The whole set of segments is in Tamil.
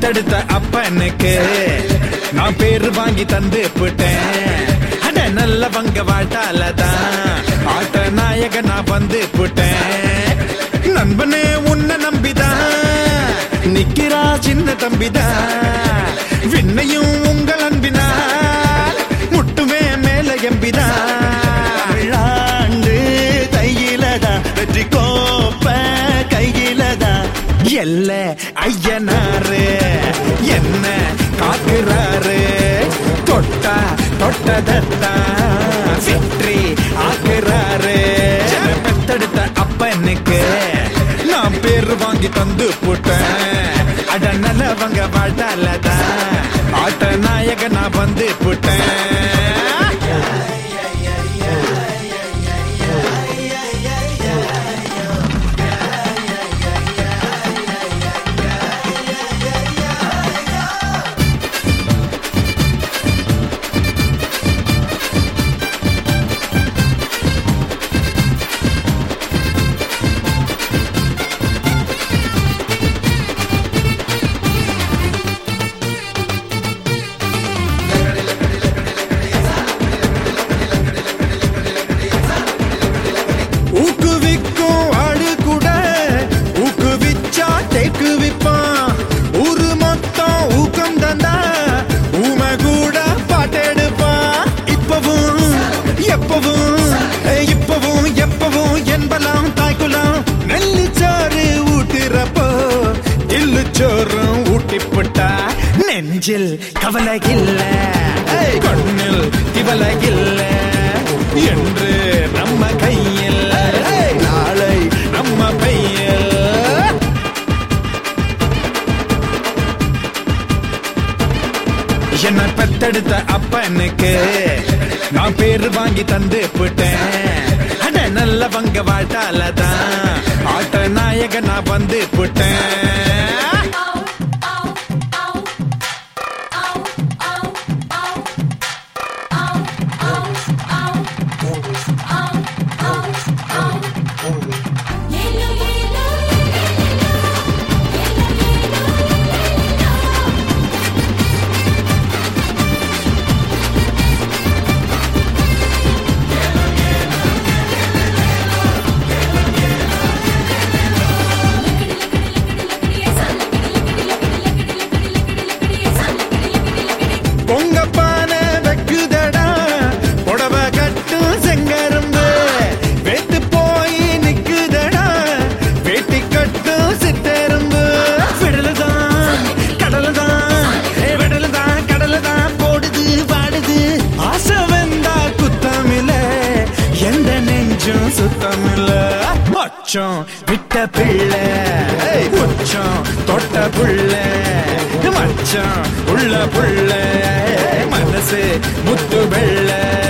பெத்தெடுத்த அப்பனுக்கு நான் பேரு வாங்கி தந்து போட்டேன் அட நல்லவங்க வாழ்த்தாலதான் ஆட்ட நாயக நான் வந்து போட்டேன் நண்பனே உன்னை நம்பிதான் நிக்கிறா சின்ன தம்பிதான் விண்ணையும் உங்கள் அன்பினால் முட்டுமே மேல எம்பிதான் விழாண்டு தையிலதான் வெற்றி கோப்ப கையிலதான் எல்ல ஐயனாரு என்ன காக்குறாரு தொட்டா தொட்டதத்தா வெற்றி ஆக்குறாரு பெத்தெடுத்த அப்பனுக்கு நான் பேர் வாங்கி தந்து போட்டேன் அட நல்லவங்க வாழ்த்தாலதான் ஆட்ட நாயக நான் வந்து போட்டேன் ஊக்குவிக்கும் ஆடு கூட ஊக்குவிச்சா தேக்கு விப்பான் ஊரு மொத்தம் ஊக்கம் தந்தா ஊமை கூட பாட்டெடுப்பான் இப்பவும் எப்பவும் ஏய், இப்பவும் எப்பவும் என்பலாம் தாய்க்குலாம் நெல்லிச்சாறு ஊட்டுறப்போ இல்லுச்சோறும் ஊட்டிப்புட்டா நெஞ்சில் கவலை இல்ல ஏய், கண்ணில் திவலை இல்ல என்று நம்ம கையில் ஏய், நாளை நம்ம பையில் என்ன பெத்தெடுத்த அப்பனுக்கு நான் பேரு வாங்கி தந்து போட்டேன் அட நல்லவங்க வாழ்த்தாலதான் ஆட்ட நாயக நான் வந்து போட்டேன் பொங்க பானை வைக்குதடா புடவை கட்டும் செங்கரும்பு வெத்து போய் நிக்குதடா வேட்டி கட்டும் சித்தெரும்பு விடலுதான் கடலுதான் விடலுதான் கடலுதான் போடுது வாடுது ஆசை வந்தா குத்தமில்ல எந்த நெஞ்சும் சுத்தமில்ல மச்சம் விட்ட பிள்ளை உச்சம் தொட்ட புள்ளை மச்சம் உள்ள புள்ள மனசு முத்து வெள்ள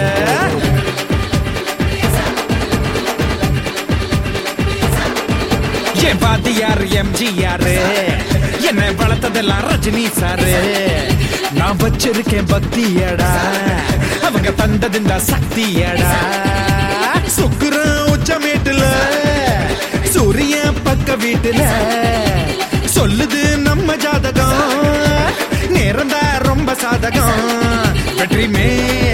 என் பாத்தியார் எம்ஜிஆர் என்னை வளர்த்ததெல்லாம் ரஜினி சாரு நான் வச்சிருக்கேன் பக்தியடா அவங்க தந்தது இந்த சக்தியடா சுக்குறேன் உச்சமேட்டுல சூரிய பக்க வீட்டுல சொல்லுது நம்ம ஜாதகம் நேரம் ரொம்ப சாதகம் வெற்றி மே